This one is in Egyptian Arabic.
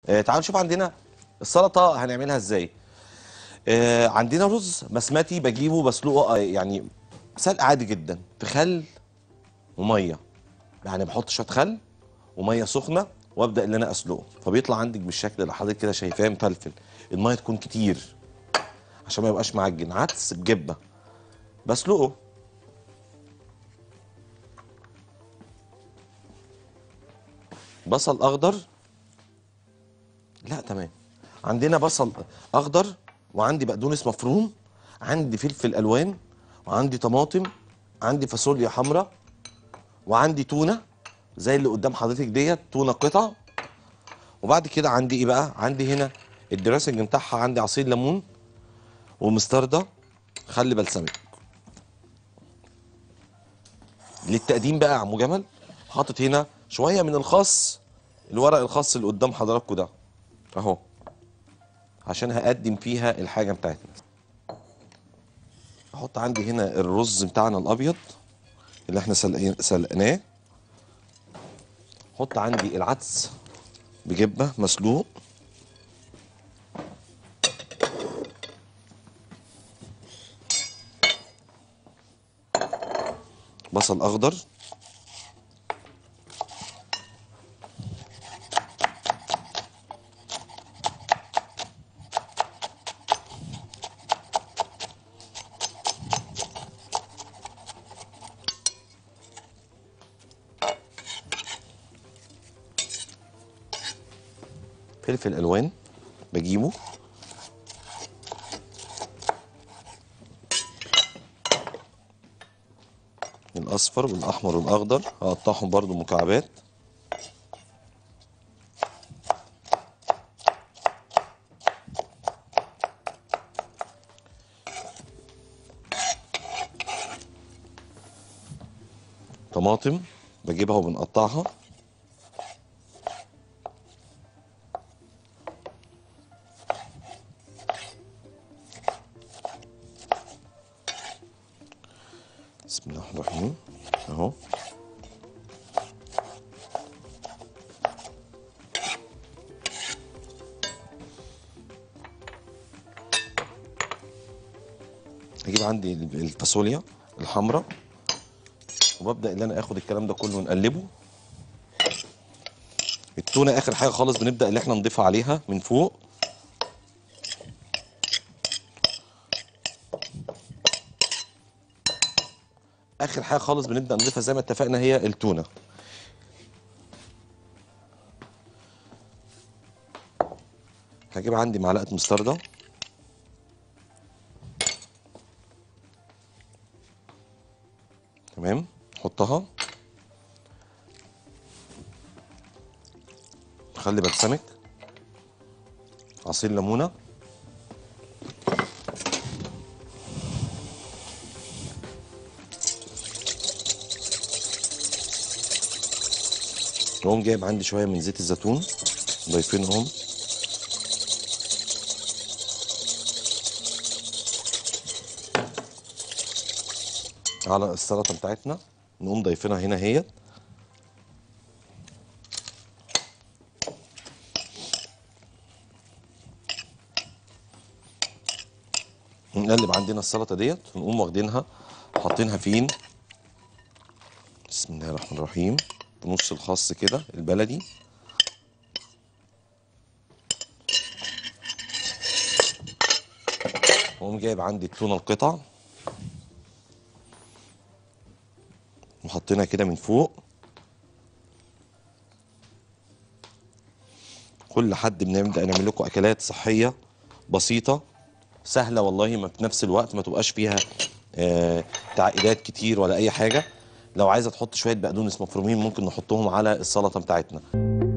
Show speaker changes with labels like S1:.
S1: آه تعالوا نشوف عندنا السلطه هنعملها ازاي آه عندنا رز بسمتي بجيبه بسلقه آه يعني سلق عادي جدا في خل وميه يعني بحط شويه خل وميه سخنه وابدا ان انا اسلقه فبيطلع عندك بالشكل اللي حضرتك كده شايفاه مفلفل الميه تكون كتير عشان ما يبقاش معجن عدس بجبه بسلقه بصل اخضر لا تمام عندنا بصل اخضر وعندي بقدونس مفروم عندي فلفل الوان وعندي طماطم عندي فاصوليا حمراء وعندي تونه زي اللي قدام حضرتك ديت تونه قطع وبعد كده عندي ايه بقى عندي هنا الدراسنج بتاعها عندي عصير ليمون ومستردة خل بلسمك للتقديم بقى يا عمو جمل حاطط هنا شويه من الخس الورق الخاص اللي قدام حضراتكم ده اهو عشان هقدم فيها الحاجه بتاعتنا احط عندي هنا الرز بتاعنا الابيض اللي احنا سلق- سلقناه احط عندي العدس بجبه مسلوق بصل اخضر فلفل الوان بجيبه الاصفر والاحمر والاخضر هقطعهم برضو مكعبات طماطم بجيبها وبنقطعها بسم الله الرحمن الرحيم اهو هجيب عندي الفاصوليا الحمراء وببدا ان انا اخد الكلام ده كله نقلبه التونه اخر حاجه خالص بنبدا اللي احنا نضيفها عليها من فوق اخر حاجه خالص بنبدا نضيفها زي ما اتفقنا هي التونه هجيب عندي معلقه مستردة تمام حطها خلي بلسمك عصير ليمونه واقوم جايب عندي شويه من زيت الزيتون ضايفينهم على السلطه بتاعتنا نقوم ضايفينها هنا اهيت نقلب عندنا السلطه ديت ونقوم واخدينها حاطينها فين بسم الله الرحمن الرحيم في نص الخاص كده البلدي واقوم جايب عندي التونه القطع وحطينها كده من فوق كل حد بنبدا نعمل لكم اكلات صحيه بسيطه سهله والله ما في نفس الوقت ما تبقاش فيها آه تعقيدات كتير ولا اي حاجه لو عايزه تحط شويه بقدونس مفرومين ممكن نحطهم على السلطه بتاعتنا